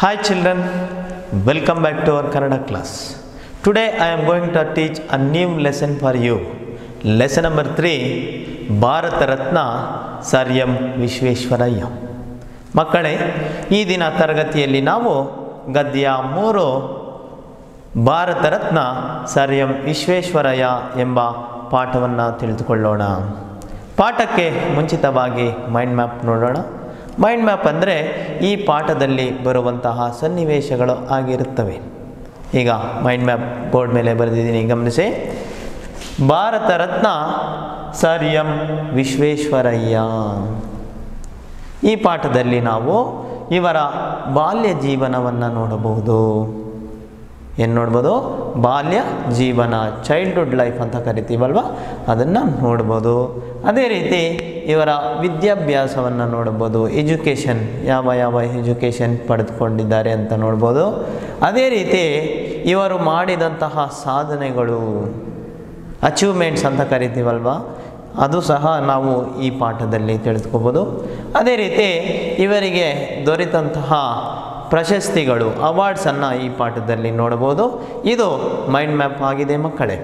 Hi children, welcome back to our Kannada class. Today I am going to teach a new lesson for you. Lesson number 3 Bharat Ratna sir M Visvesvaraya ಮಕ್ಕಳೇ ಈ ದಿನ ತರಗತಿಯಲ್ಲಿ ನಾವು ಗದ್ಯ ಮೂರು Bharat Ratna sir M Visvesvaraya ಎಂಬ ಪಾಠವನ್ನು ತಿಳಿದುಕೊಳ್ಳೋಣ ಪಾಠಕ್ಕೆ ಮುಂಚಿತವಾಗಿ ಮೈಂಡ್ ಮ್ಯಾಪ್ ನೋಡೋಣ ಮೈಂಡ್ ಮ್ಯಾಪ್ ಅಂದರೆ ಈ ಪಾಠದಲ್ಲಿ ಬರುವಂತಹ ಸನ್ನಿವೇಶಗಳು ಆಗಿರುತ್ತವೆ ಈಗ ಮೈಂಡ್ ಮ್ಯಾಪ್ ಬೋರ್ಡ್ ಮೇಲೆ ಬರೆದಿದ್ದೀನಿ ಗಮನಿಸಿ ಭಾರತ ರತ್ನ ಸರ್ ಎಂ ವಿಶ್ವೇಶ್ವರಯ್ಯ ಈ ಪಾಠದಲ್ಲಿ ನಾವು ಇವರ ಬಾಲ್ಯ ಜೀವನವನ್ನು ನೋಡಬಹುದು ಏನು ನೋಡ್ಬೋದು ಬಾಲ್ಯ ಜೀವನ ಚೈಲ್ಡ್ಹುಡ್ ಲೈಫ್ ಅಂತ ಕರಿತೀವಲ್ವ ಅದನ್ನು ನೋಡ್ಬೋದು ಅದೇ ರೀತಿ ಇವರ ವಿದ್ಯಾಭ್ಯಾಸವನ್ನು ನೋಡ್ಬೋದು ಎಜುಕೇಷನ್ ಯಾವ ಯಾವ ಎಜುಕೇಷನ್ ಪಡೆದುಕೊಂಡಿದ್ದಾರೆ ಅಂತ ನೋಡ್ಬೋದು ಅದೇ ರೀತಿ ಇವರು ಮಾಡಿದಂತಹ ಸಾಧನೆಗಳು ಅಚೀವ್ಮೆಂಟ್ಸ್ ಅಂತ ಕರಿತೀವಲ್ವ ಅದು ಸಹ ನಾವು ಈ ಪಾಠದಲ್ಲಿ ತಿಳಿದುಕೋಬೋದು ಅದೇ ರೀತಿ ಇವರಿಗೆ ದೊರೆತಂತಹ ಪ್ರಶಸ್ತಿಗಳು ಅವಾರ್ಡ್ಸನ್ನು ಈ ಪಾಠದಲ್ಲಿ ನೋಡಬಹುದು ಇದು ಮೈಂಡ್ ಮ್ಯಾಪ್ ಆಗಿದೆ ಮಕ್ಕಳೇ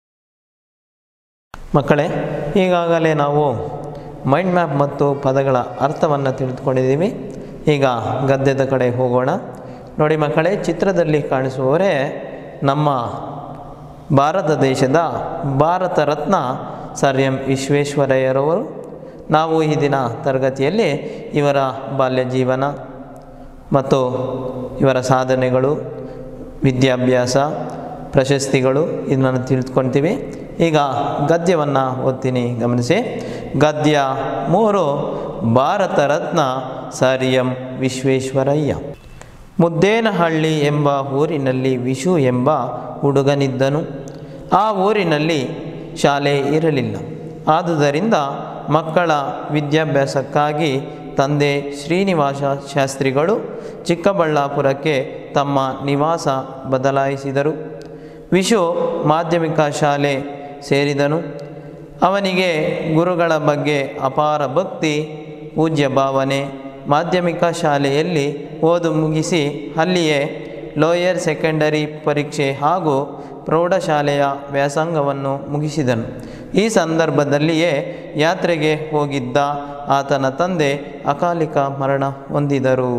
ಮಕ್ಕಳೇ ಈಗಾಗಲೇ ನಾವು ಮೈಂಡ್ ಮ್ಯಾಪ್ ಮತ್ತು ಪದಗಳ ಅರ್ಥವನ್ನು ತಿಳಿದುಕೊಂಡಿದ್ದೀವಿ ಈಗ ಗದ್ಯದ ಕಡೆ ಹೋಗೋಣ ನೋಡಿ ಮಕ್ಕಳೇ ಚಿತ್ರದಲ್ಲಿ ಕಾಣಿಸುವವರೇ ನಮ್ಮ ಭಾರತ ದೇಶದ ಭಾರತ ರತ್ನ ಸರ್ ಎಂ ವಿಶ್ವೇಶ್ವರಯ್ಯರವರು ನಾವು ಈ ದಿನ ತರಗತಿಯಲ್ಲಿ ಇವರ ಬಾಲ್ಯ ಜೀವನ ಮತ್ತು ಇವರ ಸಾಧನೆಗಳು ವಿದ್ಯಾಭ್ಯಾಸ ಪ್ರಶಸ್ತಿಗಳು ಇದನ್ನು ತಿಳಿದುಕೊಳ್ತೀವಿ ಈಗ ಗದ್ಯವನ್ನು ಓದ್ತೀನಿ ಗಮನಿಸಿ ಗದ್ಯ ಮೂರು ಭಾರತ ರತ್ನ ಸರ್ ಎಂ ವಿಶ್ವೇಶ್ವರಯ್ಯ ಮುದ್ದೇನಹಳ್ಳಿ ಎಂಬ ಊರಿನಲ್ಲಿ ವಿಶು ಎಂಬ ಹುಡುಗನಿದ್ದನು ಆ ಊರಿನಲ್ಲಿ ಶಾಲೆ ಇರಲಿಲ್ಲ ಆದುದರಿಂದ ಮಕ್ಕಳ ವಿದ್ಯಾಭ್ಯಾಸಕ್ಕಾಗಿ ತಂದೆ ಶ್ರೀನಿವಾಸ ಶಾಸ್ತ್ರಿಗಳು ಚಿಕ್ಕಬಳ್ಳಾಪುರಕ್ಕೆ ತಮ್ಮ ನಿವಾಸ ಬದಲಾಯಿಸಿದರು ವಿಶು ಮಾಧ್ಯಮಿಕ ಶಾಲೆ ಸೇರಿದನು ಅವನಿಗೆ ಗುರುಗಳ ಬಗ್ಗೆ ಅಪಾರ ಭಕ್ತಿ ಪೂಜ್ಯ ಭಾವನೆ ಮಾಧ್ಯಮಿಕ ಶಾಲೆಯಲ್ಲಿ ಓದು ಮುಗಿಸಿ ಅಲ್ಲಿಯೇ ಲೋಯರ್ ಸೆಕೆಂಡರಿ ಪರೀಕ್ಷೆ ಹಾಗೂ ಪ್ರೌಢಶಾಲೆಯ ವ್ಯಾಸಂಗವನ್ನು ಮುಗಿಸಿದನು ಈ ಸಂದರ್ಭದಲ್ಲಿಯೇ ಯಾತ್ರೆಗೆ ಹೋಗಿದ್ದ ಆತನ ತಂದೆ ಅಕಾಲಿಕ ಮರಣ ಹೊಂದಿದರು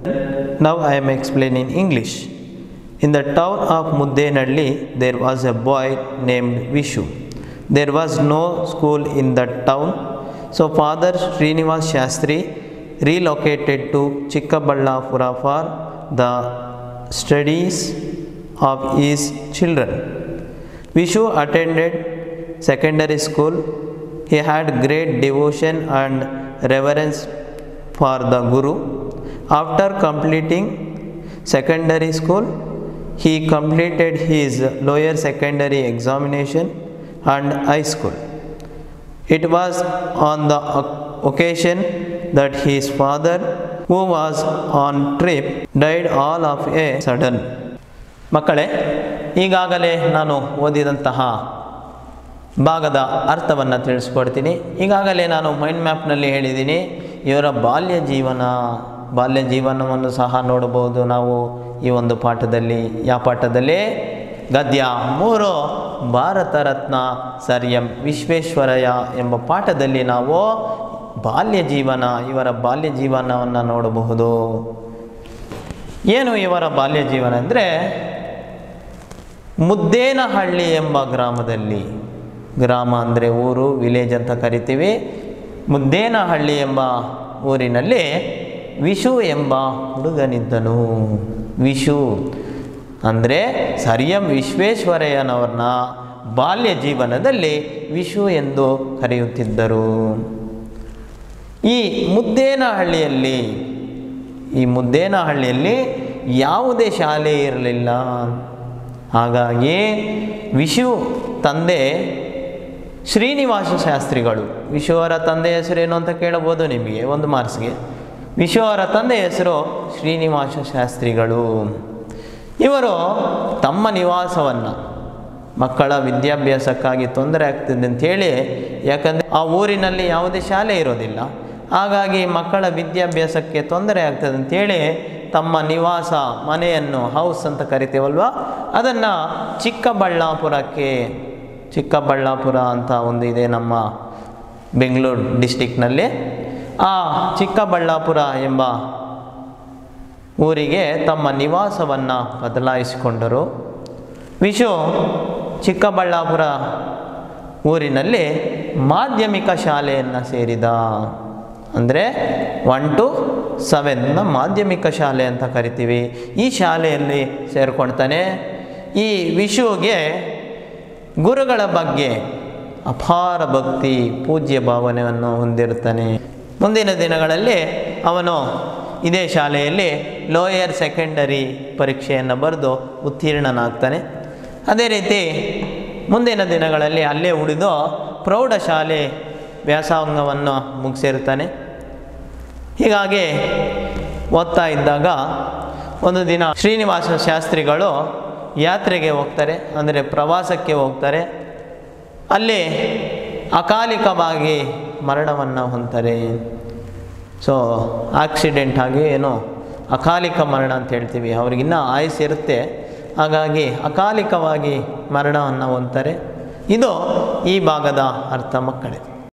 now I am explain in English in the town of Muddenahalli there was a boy named Vishu there was no school in the town so father Srinivas Shastri relocated to Chikkaballapura for the studies of his children. Vishu attended secondary school. He had great devotion and reverence for the Guru. After completing secondary school, he completed his lower secondary examination and high school. It was on the occasion that his father, who was on trip, died all of a sudden. ಮಕ್ಕಳೇ ಈಗಾಗಲೇ ನಾನು ಓದಿದಂತಹ ಭಾಗದ ಅರ್ಥವನ್ನು ತಿಳಿಸ್ಕೊಡ್ತೀನಿ ಈಗಾಗಲೇ ನಾನು mind ಮ್ಯಾಪ್ನಲ್ಲಿ ಹೇಳಿದ್ದೀನಿ ಇವರ ಬಾಲ್ಯ ಜೀವನ ಬಾಲ್ಯ ಜೀವನವನ್ನು ಸಹ ನೋಡಬಹುದು ನಾವು ಈ ಒಂದು ಪಾಠದಲ್ಲಿ ಯಾವ ಪಾಠದಲ್ಲಿ ಗದ್ಯ ಮೂರು ಭಾರತ ರತ್ನ ಸರ್ ಎಂ ವಿಶ್ವೇಶ್ವರಯ್ಯ ಎಂಬ ಪಾಠದಲ್ಲಿ ನಾವು ಬಾಲ್ಯ ಜೀವನ ಇವರ ಬಾಲ್ಯ ಜೀವನವನ್ನು ನೋಡಬಹುದು ಏನು ಇವರ ಬಾಲ್ಯ ಜೀವನ ಅಂದರೆ ಮುದ್ದೇನಹಳ್ಳಿ ಎಂಬ ಗ್ರಾಮದಲ್ಲಿ ಗ್ರಾಮ ಅಂದರೆ ಊರು ವಿಲೇಜ್ ಅಂತ ಕರಿತೀವಿ ಮುದ್ದೇನಹಳ್ಳಿ ಎಂಬ ಊರಿನಲ್ಲಿ ವಿಶು ಎಂಬ ಹುಡುಗನಿದ್ದನು ವಿಶು ಅಂದರೆ ಸರ್ ಎಂ ವಿಶ್ವೇಶ್ವರಯ್ಯನವ್ರನ್ನ ಬಾಲ್ಯ ಜೀವನದಲ್ಲಿ ವಿಶು ಎಂದು ಕರೆಯುತ್ತಿದ್ದರು ಈ ಮುದ್ದೇನಹಳ್ಳಿಯಲ್ಲಿ ಈ ಮುದ್ದೇನಹಳ್ಳಿಯಲ್ಲಿ ಯಾವುದೇ ಶಾಲೆ ಇರಲಿಲ್ಲ ಹಾಗಾಗಿ ವಿಶು ತಂದೆ ಶ್ರೀನಿವಾಸ ಶಾಸ್ತ್ರಿಗಳು ವಿಶು ಅವರ ತಂದೆ ಹೆಸರೇನು ಅಂತ ಕೇಳಬಹುದು ನಿಮಗೆ ಒಂದು ಮಾರ್ಕ್ಸ್ಗೆ ವಿಶು ಅವರ ತಂದೆ ಹೆಸರು ಶ್ರೀನಿವಾಸ ಶಾಸ್ತ್ರಿಗಳು ಇವರು ತಮ್ಮ ನಿವಾಸವನ್ನು ಮಕ್ಕಳ ವಿದ್ಯಾಭ್ಯಾಸಕ್ಕಾಗಿ ತೊಂದರೆ ಆಗ್ತಿದೆ ಅಂಥೇಳಿ ಯಾಕಂದರೆ ಆ ಊರಿನಲ್ಲಿ ಯಾವುದೇ ಶಾಲೆ ಇರೋದಿಲ್ಲ ಹಾಗಾಗಿ ಮಕ್ಕಳ ವಿದ್ಯಾಭ್ಯಾಸಕ್ಕೆ ತೊಂದರೆ ಆಗ್ತದೆ ಅಂತೇಳಿ ತಮ್ಮ ನಿವಾಸ ಮನೆಯನ್ನು ಹೌಸ್ ಅಂತ ಕರಿತೀವಲ್ವ ಅದನ್ನು ಚಿಕ್ಕಬಳ್ಳಾಪುರಕ್ಕೆ ಚಿಕ್ಕಬಳ್ಳಾಪುರ ಅಂತ ಒಂದು ಇದೆ ನಮ್ಮ ಬೆಂಗಳೂರು ಡಿಸ್ಟಿಕ್ನಲ್ಲಿ ಆ ಚಿಕ್ಕಬಳ್ಳಾಪುರ ಎಂಬ ಊರಿಗೆ ತಮ್ಮ ನಿವಾಸವನ್ನು ಬದಲಾಯಿಸಿಕೊಂಡರು ವಿಶು ಚಿಕ್ಕಬಳ್ಳಾಪುರ ಊರಿನಲ್ಲಿ ಮಾಧ್ಯಮಿಕ ಶಾಲೆಯನ್ನು ಸೇರಿದ ಅಂದರೆ ಒನ್ ಟು ಸೆವೆನ್ನ ಮಾಧ್ಯಮಿಕ ಶಾಲೆ ಅಂತ ಕರಿತೀವಿ ಈ ಶಾಲೆಯಲ್ಲಿ ಸೇರಿಕೊಳ್ತಾನೆ ಈ ವಿಶುಗೆ ಗುರುಗಳ ಬಗ್ಗೆ ಅಪಾರ ಭಕ್ತಿ ಪೂಜ್ಯ ಭಾವನೆಯನ್ನು ಹೊಂದಿರುತ್ತಾನೆ ಮುಂದಿನ ದಿನಗಳಲ್ಲಿ ಅವನು ಇದೇ ಶಾಲೆಯಲ್ಲಿ ಲೋಯರ್ ಸೆಕೆಂಡರಿ ಪರೀಕ್ಷೆಯನ್ನು ಬರೆದು ಉತ್ತೀರ್ಣನಾಗ್ತಾನೆ ಅದೇ ರೀತಿ ಮುಂದಿನ ದಿನಗಳಲ್ಲಿ ಅಲ್ಲೇ ಉಳಿದು ಪ್ರೌಢಶಾಲೆ ವ್ಯಾಸಂಗವನ್ನು ಮುಗಿಸಿರ್ತಾನೆ ಹೀಗಾಗಿ ಓದ್ತಾ ಇದ್ದಾಗ ಒಂದು ದಿನ ಶ್ರೀನಿವಾಸ ಶಾಸ್ತ್ರಿಗಳು ಯಾತ್ರೆಗೆ ಹೋಗ್ತಾರೆ ಅಂದರೆ ಪ್ರವಾಸಕ್ಕೆ ಹೋಗ್ತಾರೆ ಅಲ್ಲಿ ಅಕಾಲಿಕವಾಗಿ ಮರಣವನ್ನು ಹೊಂದ್ತಾರೆ ಸೊ ಆಕ್ಸಿಡೆಂಟ್ ಆಗಿ ಏನೋ ಅಕಾಲಿಕ ಮರಣ ಅಂತ ಹೇಳ್ತೀವಿ ಅವ್ರಿಗಿನ್ನ ಆಯುಸ್ಸಿರುತ್ತೆ ಹಾಗಾಗಿ ಅಕಾಲಿಕವಾಗಿ ಮರಣವನ್ನು ಹೊಂದ್ತಾರೆ ಇದು ಈ ಭಾಗದ ಅರ್ಥ ಮಕ್ಕಳೇ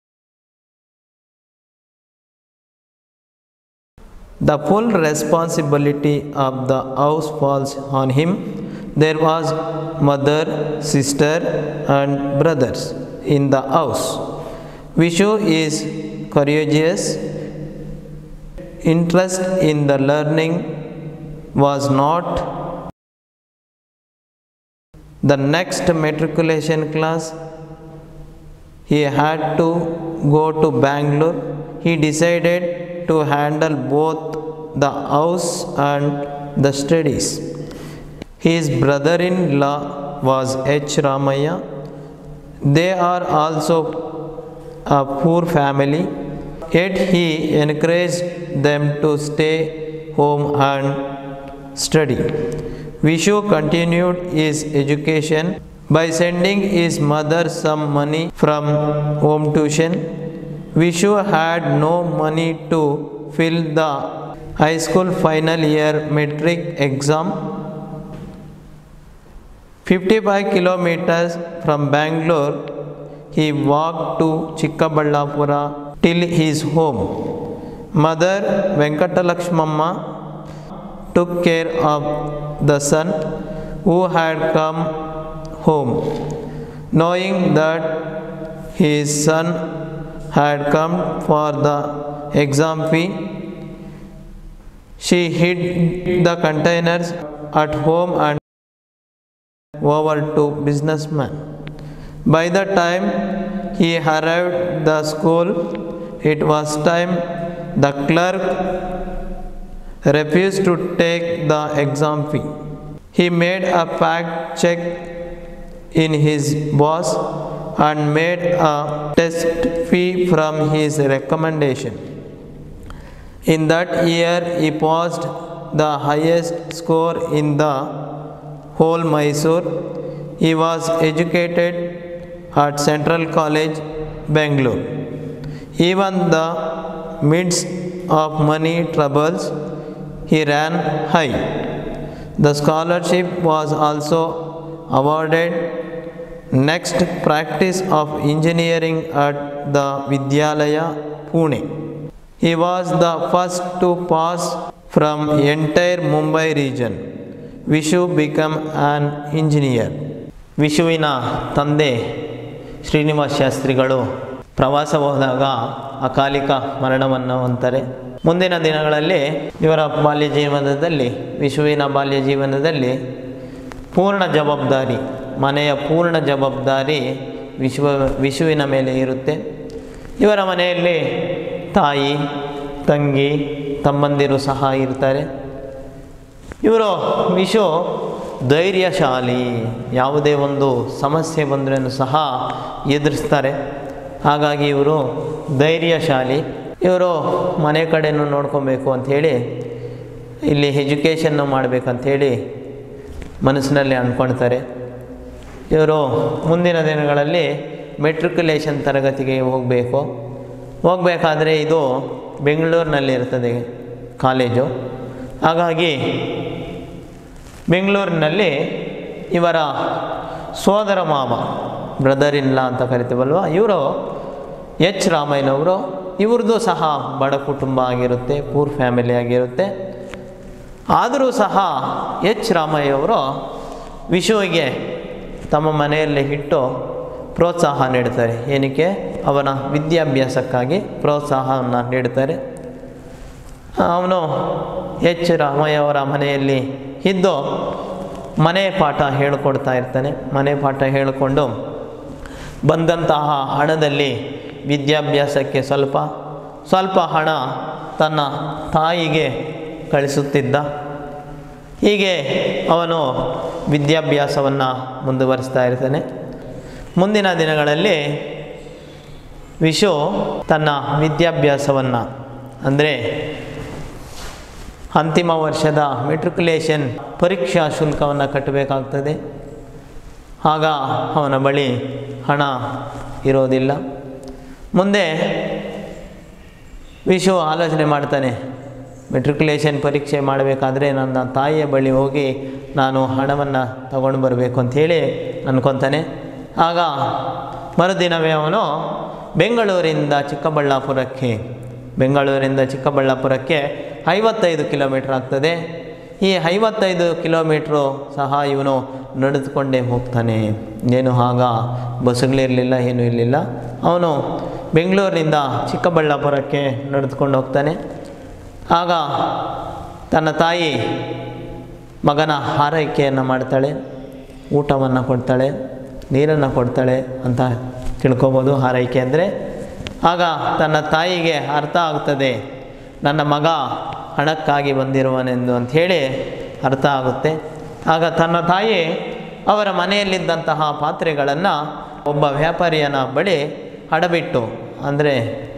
The full responsibility of the house falls on him. There was mother, sister, and brothers in the house. Vishu is courageous. Interest in the learning was not the next matriculation class he had to go to Bangalore. He decided to handle both the house and the studies. His brother in law was H. Ramaya. They are also a poor family, yet he encouraged them to stay home and study. Vishu continued his education by sending his mother some money from home tuition. Vishu had no money to fill the high school final year metric exam. 55 kilometers from Bangalore, he walked to Chikkaballapura till his home. Mother Venkatalakshmamma took care of the son who had come home. Knowing that his son had come for the exam fee, she hid the containers at home and over to businessman. By the time he arrived the school, it was time. The clerk refused to take the exam fee. He made a fact check in his boss and made a test fee from his recommendation. In that year, he passed the highest score in the whole Mysore. He was educated at Central College, Bangalore. Even the midst of money troubles, he ran high. The scholarship was also awarded next practice of engineering at the Vidyalaya, Pune. He was the first to pass from entire Mumbai region. Vishu became an engineer. ವಿಶುವಿನ ತಂದೆ ಶ್ರೀನಿವಾಸ ಶಾಸ್ತ್ರಿಗಳು ಪ್ರವಾಸ ಹೋದಾಗ ಅಕಾಲಿಕ ಮರಣವನ್ನು ಹೊಂತಾರೆ ಮುಂದಿನ ದಿನಗಳಲ್ಲಿ ಇವರ ಬಾಲ್ಯ ಜೀವನದಲ್ಲಿ ವಿಶುವಿನ ಬಾಲ್ಯ ಜೀವನದಲ್ಲಿ ಪೂರ್ಣ ಜವಾಬ್ದಾರಿ ಮನೆಯ ಪೂರ್ಣ ಜವಾಬ್ದಾರಿ ವಿಶ್ವ ವಿಶುವಿನ ಮೇಲೆ ಇರುತ್ತೆ ಇವರ ಮನೆಯಲ್ಲಿ ತಾಯಿ ತಂಗಿ ತಮ್ಮಂದಿರು ಸಹ ಇರ್ತಾರೆ ಇವರು ವಿಶು ಧೈರ್ಯಶಾಲಿ ಯಾವುದೇ ಒಂದು ಸಮಸ್ಯೆ ಬಂದ್ರೂ ಸಹ ಎದುರಿಸ್ತಾರೆ ಹಾಗಾಗಿ ಇವರು ಧೈರ್ಯಶಾಲಿ ಇವರು ಮನೆ ಕಡೆನೂ ನೋಡ್ಕೊಬೇಕು ಅಂಥೇಳಿ ಇಲ್ಲಿ ಎಜುಕೇಷನ್ನು ಮಾಡಬೇಕಂಥೇಳಿ ಮನಸ್ಸಿನಲ್ಲಿ ಅಂದ್ಕೊಳ್ತಾರೆ ಇವರು ಮುಂದಿನ ದಿನಗಳಲ್ಲಿ ಮೆಟ್ರಿಕ್ಯುಲೇಷನ್ ತರಗತಿಗೆ ಹೋಗಬೇಕು ಹೋಗಬೇಕಾದ್ರೆ ಇದು ಬೆಂಗಳೂರಿನಲ್ಲಿ ಇರ್ತದೆ ಕಾಲೇಜು ಹಾಗಾಗಿ ಬೆಂಗಳೂರಿನಲ್ಲಿ ಇವರ ಸೋದರ ಮಾವ ಬ್ರದರ್ ಇನ್ ಲಾ ಅಂತ ಕರಿತೀವಲ್ವ ಇವರು ಎಚ್ ರಾಮಯ್ಯನವರು ಇವ್ರದ್ದು ಸಹ ಬಡ ಕುಟುಂಬ ಆಗಿರುತ್ತೆ ಪೂರ್ ಫ್ಯಾಮಿಲಿ ಆಗಿರುತ್ತೆ ಆದರೂ ಸಹ ಎಚ್ ರಾಮಯ್ಯವರು ವಿಶುವಿಗೆ ತಮ್ಮ ಮನೆಯಲ್ಲಿ ಇಟ್ಟು ಪ್ರೋತ್ಸಾಹ ನೀಡ್ತಾರೆ ಏನಕ್ಕೆ ಅವನ ವಿದ್ಯಾಭ್ಯಾಸಕ್ಕಾಗಿ ಪ್ರೋತ್ಸಾಹವನ್ನು ನೀಡ್ತಾರೆ ಅವನು ಎಚ್ ರಾಮಯ್ಯ ಅವರ ಮನೆಯಲ್ಲಿ ಇದ್ದು ಮನೆ ಪಾಠ ಹೇಳಿಕೊಡ್ತಾ ಇರ್ತಾನೆ ಮನೆ ಪಾಠ ಹೇಳಿಕೊಂಡು ಬಂದಂತಹ ಹಣದಲ್ಲಿ ವಿದ್ಯಾಭ್ಯಾಸಕ್ಕೆ ಸ್ವಲ್ಪ ಸ್ವಲ್ಪ ಹಣ ತನ್ನ ತಾಯಿಗೆ ಕಳಿಸುತ್ತಿದ್ದ ಹೀಗೆ ಅವನು ವಿದ್ಯಾಭ್ಯಾಸವನ್ನು ಮುಂದುವರಿಸ್ತಾ ಇರ್ತಾನೆ ಮುಂದಿನ ದಿನಗಳಲ್ಲಿ ವಿಶು ತನ್ನ ವಿದ್ಯಾಭ್ಯಾಸವನ್ನು ಅಂದರೆ ಅಂತಿಮ ವರ್ಷದ ಮೆಟ್ರಿಕ್ಯುಲೇಷನ್ ಪರೀಕ್ಷಾ ಶುಲ್ಕವನ್ನು ಕಟ್ಟಬೇಕಾಗ್ತದೆ ಆಗ ಅವನ ಬಳಿ ಹಣ ಇರೋದಿಲ್ಲ ಮುಂದೆ ವಿಶು ಆಲೋಚನೆ ಮಾಡ್ತಾನೆ ಮೆಟ್ರಿಕ್ಯುಲೇಷನ್ ಪರೀಕ್ಷೆ ಮಾಡಬೇಕಾದ್ರೆ ನನ್ನ ತಾಯಿಯ ಬಳಿ ಹೋಗಿ ನಾನು ಹಣವನ್ನು ತಗೊಂಡು ಬರಬೇಕು ಅಂಥೇಳಿ ಅನ್ಕೊತಾನೆ ಆಗ ಮರುದಿನವೇ ಅವನು ಬೆಂಗಳೂರಿಂದ ಚಿಕ್ಕಬಳ್ಳಾಪುರಕ್ಕೆ ಬೆಂಗಳೂರಿಂದ ಚಿಕ್ಕಬಳ್ಳಾಪುರಕ್ಕೆ ಐವತ್ತೈದು ಕಿಲೋಮೀಟ್ರ್ ಆಗ್ತದೆ ಈ ಐವತ್ತೈದು ಕಿಲೋಮೀಟ್ರು ಸಹ ಇವನು ನಡೆದುಕೊಂಡೇ ಹೋಗ್ತಾನೆ ಏನು ಆಗ ಬಸ್ಸುಗಳಿರಲಿಲ್ಲ ಏನೂ ಇರಲಿಲ್ಲ ಅವನು ಬೆಂಗಳೂರಿನಿಂದ ಚಿಕ್ಕಬಳ್ಳಾಪುರಕ್ಕೆ ನಡೆದುಕೊಂಡು ಹೋಗ್ತಾನೆ ಆಗ ತನ್ನ ತಾಯಿ ಮಗನ ಆರೈಕೆಯನ್ನು ಮಾಡ್ತಾಳೆ ಊಟವನ್ನು ಕೊಡ್ತಾಳೆ ನೀರನ್ನು ಕೊಡ್ತಾಳೆ ಅಂತ ತಿಳ್ಕೊಬೋದು ಆರೈಕೆ ಅಂದರೆ ಆಗ ತನ್ನ ತಾಯಿಗೆ ಅರ್ಥ ಆಗ್ತದೆ ನನ್ನ ಮಗ ಹಣಕ್ಕಾಗಿ ಬಂದಿರುವನೆಂದು ಅಂಥೇಳಿ ಅರ್ಥ ಆಗುತ್ತೆ ಆಗ ತನ್ನ ತಾಯಿ ಅವರ ಮನೆಯಲ್ಲಿದ್ದಂತಹ ಪಾತ್ರೆಗಳನ್ನು ಒಬ್ಬ ವ್ಯಾಪಾರಿಯನ ಬಳಿ ಅಡಬಿಟ್ಟು ಅಂದರೆ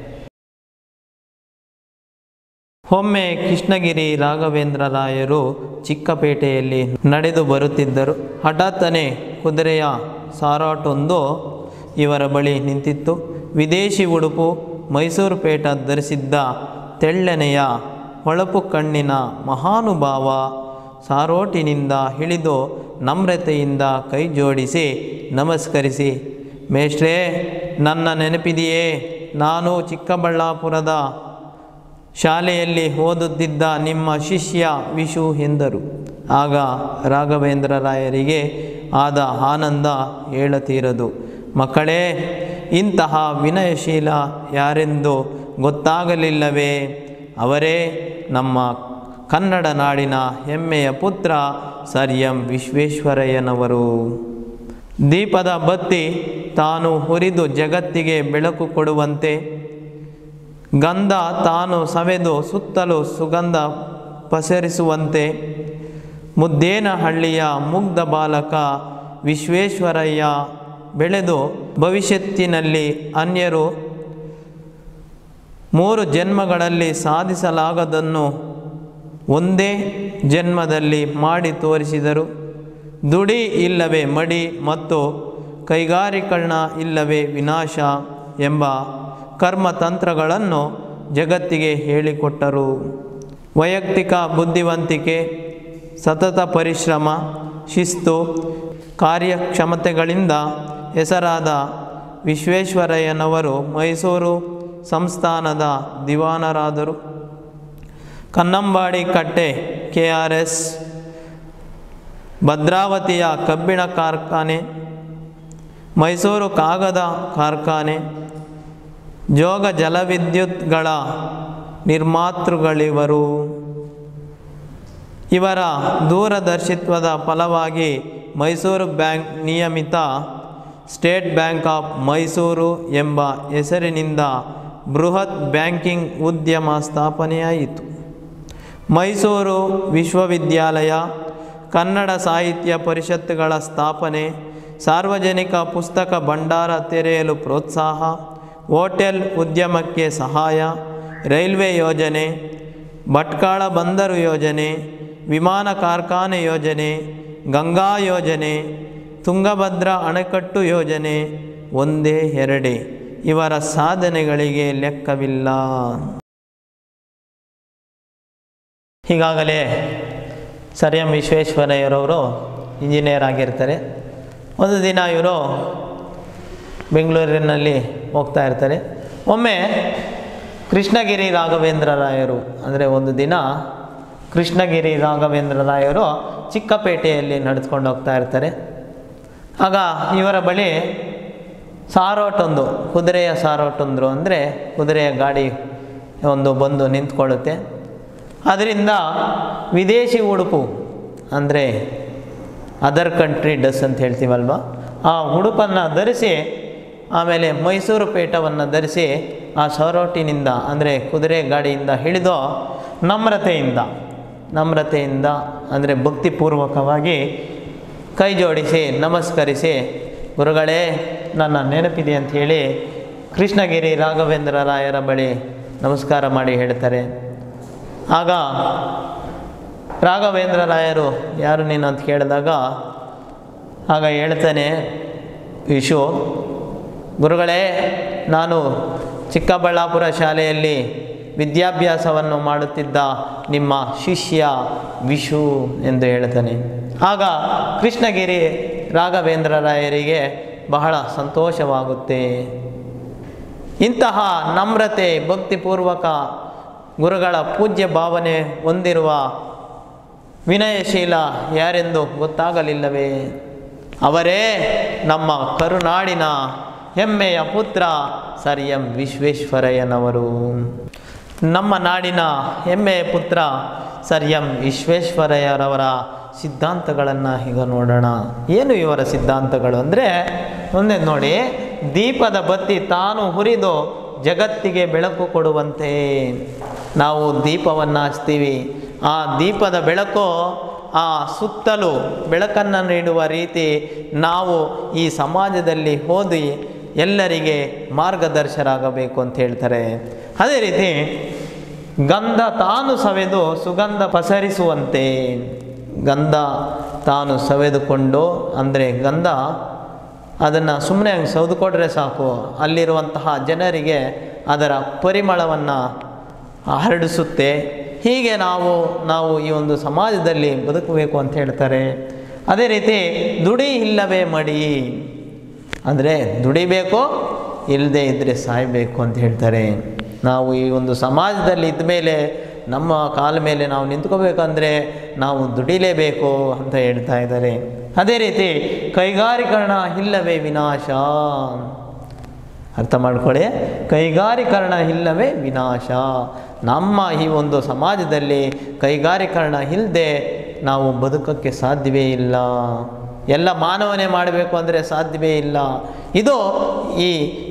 ಒಮ್ಮೆ ಕೃಷ್ಣಗಿರಿ ರಾಘವೇಂದ್ರ ರಾಯರು ಚಿಕ್ಕಪೇಟೆಯಲ್ಲಿ ನಡೆದು ಬರುತ್ತಿದ್ದರು ಹಠಾತ್ತನೆ ಕುದುರೆಯ ಸಾರಾಟೊಂದು ಇವರ ಬಳಿ ನಿಂತಿತ್ತು ವಿದೇಶಿ ಉಡುಪು ಮೈಸೂರು ಪೇಟ ಧರಿಸಿದ್ದ ತೆಳ್ಳನೆಯ ಹೊಳಪು ಕಣ್ಣಿನ ಮಹಾನುಭಾವ ಸಾರೋಟಿನಿಂದ ಇಳಿದು ನಮ್ರತೆಯಿಂದ ಕೈ ಜೋಡಿಸಿ ನಮಸ್ಕರಿಸಿ ಮೇಷ್ಟ್ರೇ ನನ್ನ ನೆನಪಿದೆಯೇ ನಾನು ಚಿಕ್ಕಬಳ್ಳಾಪುರದ ಶಾಲೆಯಲ್ಲಿ ಓದುತ್ತಿದ್ದ ನಿಮ್ಮ ಶಿಷ್ಯ ವಿಶು ಎಂದರು ಆಗ ರಾಘವೇಂದ್ರ ರಾಯರಿಗೆ ಆದ ಆನಂದ ಹೇಳತೀರದು ಮಕ್ಕಳೇ ಇಂತಹ ವಿನಯಶೀಲ ಯಾರೆಂದು ಗೊತ್ತಾಗಲಿಲ್ಲವೇ ಅವರೇ ನಮ್ಮ ಕನ್ನಡ ನಾಡಿನ ಹೆಮ್ಮೆಯ ಪುತ್ರ ಸರ್ ಎಂ ವಿಶ್ವೇಶ್ವರಯ್ಯನವರು ದೀಪದ ಬತ್ತಿ ತಾನು ಹುರಿದು ಜಗತ್ತಿಗೆ ಬೆಳಕು ಕೊಡುವಂತೆ ಗಂಧ ತಾನು ಸವೆದು ಸುತ್ತಲೂ ಸುಗಂಧ ಪಸರಿಸುವಂತೆ ಮುದ್ದೇನಹಳ್ಳಿಯ ಮುಗ್ಧ ಬಾಲಕ ವಿಶ್ವೇಶ್ವರಯ್ಯ ಬೆಳೆದು ಭವಿಷ್ಯತ್ತಿನಲ್ಲಿ ಅನ್ಯರು ಮೂರು ಜನ್ಮಗಳಲ್ಲಿ ಸಾಧಿಸಲಾಗದನ್ನು ಒಂದೇ ಜನ್ಮದಲ್ಲಿ ಮಾಡಿ ತೋರಿಸಿದರು ದುಡಿ ಇಲ್ಲವೇ ಮಡಿ ಮತ್ತು ಕೈಗಾರಿಕರಣ ಇಲ್ಲವೇ ವಿನಾಶ ಎಂಬ ಕರ್ಮತಂತ್ರಗಳನ್ನು ಜಗತ್ತಿಗೆ ಹೇಳಿಕೊಟ್ಟರು ವೈಯಕ್ತಿಕ ಬುದ್ಧಿವಂತಿಕೆ ಸತತ ಪರಿಶ್ರಮ ಶಿಸ್ತು ಕಾರ್ಯಕ್ಷಮತೆಗಳಿಂದ ಹೆಸರಾದ ವಿಶ್ವೇಶ್ವರಯ್ಯನವರು ಮೈಸೂರು ಸಂಸ್ಥಾನದ ದಿವಾನರಾದರು ಕನ್ನಂಬಾಡಿ ಕಟ್ಟೆ ಕೆ ಆರ್ ಎಸ್ ಭದ್ರಾವತಿಯ ಕಬ್ಬಿಣ ಕಾರ್ಖಾನೆ ಮೈಸೂರು ಕಾಗದ ಕಾರ್ಖಾನೆ ಜೋಗ ಜಲವಿದ್ಯುತ್ಗಳ ನಿರ್ಮಾತೃಗಳಿವರು ಇವರ ದೂರದರ್ಶಿತ್ವದ ಫಲವಾಗಿ ಮೈಸೂರು ಬ್ಯಾಂಕ್ ನಿಯಮಿತ ಸ್ಟೇಟ್ ಬ್ಯಾಂಕ್ ಆಫ್ ಮೈಸೂರು ಎಂಬ ಹೆಸರಿನಿಂದ ಬೃಹತ್ ಬ್ಯಾಂಕಿಂಗ್ ಉದ್ಯಮ ಸ್ಥಾಪನೆಯಾಯಿತು ಮೈಸೂರು ವಿಶ್ವವಿದ್ಯಾಲಯ ಕನ್ನಡ ಸಾಹಿತ್ಯ ಪರಿಷತ್ತುಗಳ ಸ್ಥಾಪನೆ ಸಾರ್ವಜನಿಕ ಪುಸ್ತಕ ಭಂಡಾರ ತೆರೆಯಲು ಪ್ರೋತ್ಸಾಹ ಹೋಟೆಲ್ ಉದ್ಯಮಕ್ಕೆ ಸಹಾಯ ರೈಲ್ವೆ ಯೋಜನೆ ಭಟ್ಕಾಳ ಬಂದರು ಯೋಜನೆ ವಿಮಾನ ಕಾರ್ಖಾನೆ ಯೋಜನೆ ಗಂಗಾ ಯೋಜನೆ ತುಂಗಭದ್ರಾ ಅಣೆಕಟ್ಟು ಯೋಜನೆ ಒಂದೇ ಎರಡೇ ಇವರ ಸಾಧನೆಗಳಿಗೆ ಲೆಕ್ಕವಿಲ್ಲ ಈಗಾಗಲೇ ಸರ್ ಎಂ ವಿಶ್ವೇಶ್ವರಯ್ಯರವರು ಇಂಜಿನಿಯರ್ ಆಗಿರ್ತಾರೆ ಒಂದು ದಿನ ಇವರು ಬೆಂಗಳೂರಿನಲ್ಲಿ ಹೋಗ್ತಾ ಇರ್ತಾರೆ ಒಮ್ಮೆ ಕೃಷ್ಣಗಿರಿ ರಾಘವೇಂದ್ರ ರಾಯರು ಅಂದರೆ ಒಂದು ದಿನ ಕೃಷ್ಣಗಿರಿ ರಾಘವೇಂದ್ರ ರಾಯರು ಚಿಕ್ಕಪೇಟೆಯಲ್ಲಿ ನಡೆದುಕೊಂಡು ಹೋಗ್ತಾ ಇರ್ತಾರೆ ಆಗ ಇವರ ಬಳಿ ಸಾರೋಟೊಂದು ಕುದುರೆಯ ಸಾರೋಟೊಂದು ಅಂದರೆ ಕುದುರೆಯ ಗಾಡಿ ಒಂದು ಬಂದು ನಿಂತ್ಕೊಳ್ಳುತ್ತೆ ಅದರಿಂದ ವಿದೇಶಿ ಉಡುಪು ಅಂದರೆ ಅದರ್ ಕಂಟ್ರಿ ಡ್ರೆಸ್ ಅಂತ ಹೇಳ್ತೀವಲ್ವ ಆ ಉಡುಪನ್ನು ಧರಿಸಿ ಆಮೇಲೆ ಮೈಸೂರು ಪೇಟವನ್ನು ಧರಿಸಿ ಆ ಸರೋಟಿನಿಂದ ಅಂದರೆ ಕುದುರೆ ಗಾಡಿಯಿಂದ ಹಿಡಿದು ನಮ್ರತೆಯಿಂದ ನಮ್ರತೆಯಿಂದ ಅಂದರೆ ಭಕ್ತಿಪೂರ್ವಕವಾಗಿ ಕೈ ಜೋಡಿಸಿ ನಮಸ್ಕರಿಸಿ ಗುರುಗಳೇ ನನ್ನ ನೆನಪಿದೆ ಅಂತ ಹೇಳಿ ಕೃಷ್ಣಗಿರಿ ರಾಘವೇಂದ್ರ ರಾಯರ ಬಳಿ ನಮಸ್ಕಾರ ಮಾಡಿ ಹೇಳ್ತಾರೆ ಆಗ ರಾಘವೇಂದ್ರ ರಾಯರು ಯಾರು ನೀನು ಅಂತ ಕೇಳಿದಾಗ ಆಗ ಹೇಳ್ತಾನೆ ವಿಶು ಗುರುಗಳೇ ನಾನು ಚಿಕ್ಕಬಳ್ಳಾಪುರ ಶಾಲೆಯಲ್ಲಿ ವಿದ್ಯಾಭ್ಯಾಸವನ್ನು ಮಾಡುತ್ತಿದ್ದ ನಿಮ್ಮ ಶಿಷ್ಯ ವಿಶು ಎಂದು ಹೇಳ್ತಾನೆ ಆಗ ಕೃಷ್ಣಗಿರಿ ರಾಘವೇಂದ್ರ ರಾಯರಿಗೆ ಬಹಳ ಸಂತೋಷವಾಗುತ್ತೆ ಇಂತಹ ನಮ್ರತೆ ಭಕ್ತಿಪೂರ್ವಕ ಗುರುಗಳ ಪೂಜ್ಯ ಭಾವನೆ ಹೊಂದಿರುವ ವಿನಯಶೀಲ ಯಾರೆಂದು ಗೊತ್ತಾಗಲಿಲ್ಲವೇ ಅವರೇ ನಮ್ಮ ಕರುನಾಡಿನ ಹೆಮ್ಮೆಯ ಪುತ್ರ ಸರ್ ಎಂ ವಿಶ್ವೇಶ್ವರಯ್ಯನವರು ನಮ್ಮ ನಾಡಿನ ಹೆಮ್ಮೆಯ ಪುತ್ರ ಸರ್ ಎಂ ವಿಶ್ವೇಶ್ವರಯ್ಯರವರ ಸಿದ್ಧಾಂತಗಳನ್ನು ಈಗ ನೋಡೋಣ ಏನು ಇವರ ಸಿದ್ಧಾಂತಗಳು ಅಂದರೆ ಒಂದೇ ನೋಡಿ ದೀಪದ ಬತ್ತಿ ತಾನು ಹುರಿದು ಜಗತ್ತಿಗೆ ಬೆಳಕು ಕೊಡುವಂತೆ ನಾವು ದೀಪವನ್ನು ಹಚ್ತೀವಿ ಆ ದೀಪದ ಬೆಳಕು ಆ ಸುತ್ತಲೂ ಬೆಳಕನ್ನು ನೀಡುವ ರೀತಿ ನಾವು ಈ ಸಮಾಜದಲ್ಲಿ ಓದಿ ಎಲ್ಲರಿಗೆ ಮಾರ್ಗದರ್ಶರಾಗಬೇಕು ಅಂತ ಹೇಳ್ತಾರೆ ಅದೇ ರೀತಿ ಗಂಧ ತಾನು ಸವೆದು ಸುಗಂಧ ಪಸರಿಸುವಂತೆ ಗಂಧ ತಾನು ಸವೆದುಕೊಂಡು ಅಂದರೆ ಗಂಧ ಅದನ್ನು ಸುಮ್ಮನೆ ಹಂಗೆ ಸೌದುಕೊಟ್ರೆ ಸಾಕು ಅಲ್ಲಿರುವಂತಹ ಜನರಿಗೆ ಅದರ ಪರಿಮಳವನ್ನು ಹರಡಿಸುತ್ತೆ ಹೀಗೆ ನಾವು ನಾವು ಈ ಒಂದು ಸಮಾಜದಲ್ಲಿ ಬದುಕಬೇಕು ಅಂತ ಹೇಳ್ತಾರೆ ಅದೇ ರೀತಿ ದುಡಿ ಇಲ್ಲವೇ ಮಡಿ ಅಂದರೆ ದುಡಿಬೇಕು ಇಲ್ಲದೆ ಇದ್ದರೆ ಸಾಯಬೇಕು ಅಂತ ಹೇಳ್ತಾರೆ ನಾವು ಈ ಒಂದು ಸಮಾಜದಲ್ಲಿ ಇದ್ದ ಮೇಲೆ ನಮ್ಮ ಕಾಲ ಮೇಲೆ ನಾವು ನಿಂತ್ಕೋಬೇಕಂದ್ರೆ ನಾವು ದುಡಿಲೇಬೇಕು ಅಂತ ಹೇಳ್ತಾ ಇದ್ದಾರೆ ಅದೇ ರೀತಿ ಕೈಗಾರೀಕರಣ ಇಲ್ಲವೇ ವಿನಾಶ ಅರ್ಥ ಮಾಡ್ಕೊಳ್ಳಿ ಕೈಗಾರೀಕರಣ ಇಲ್ಲವೇ ವಿನಾಶ ನಮ್ಮ ಈ ಒಂದು ಸಮಾಜದಲ್ಲಿ ಕೈಗಾರೀಕರಣ ಇಲ್ಲದೆ ನಾವು ಬದುಕೋಕ್ಕೆ ಸಾಧ್ಯವೇ ಇಲ್ಲ ಎಲ್ಲ ಮಾನವನೇ ಮಾಡಬೇಕು ಅಂದರೆ ಸಾಧ್ಯವೇ ಇಲ್ಲ ಇದು ಈ